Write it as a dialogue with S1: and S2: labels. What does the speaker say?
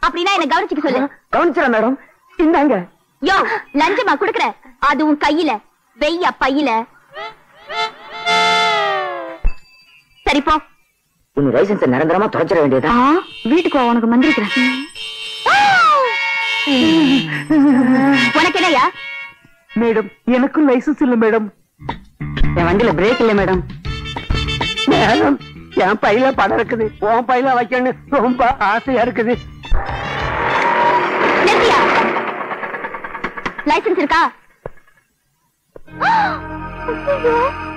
S1: அப்படின்னா என்ன கவனிச்சுக்க சொல்லு
S2: கவனிச்சிடா மேடம் இந்தாங்க
S1: யோ லஞ்சமா குடுக்குற அது உன் கையில வெய்யா பையில சரி போ
S2: உன் லைசன்ஸ் நிரந்தரமா தொலைச்சிட வேண்டியதா
S1: வீட்டுக்கு வா, உனக்கு மந்திரிக்கிறேன் உனக்கு என்னய்யா
S2: மேடம் எனக்கும் லைசன்ஸ் இல்ல மேடம் என் வண்டியில பிரேக் இல்ல மேடம் மேடம் என் பையில பணம் இருக்குது உன் பையில வைக்கணும் ரொம்ப ஆசையா இருக்குது
S1: நிறுத்தியா லைசன்ஸ் இருக்கா ஐயோ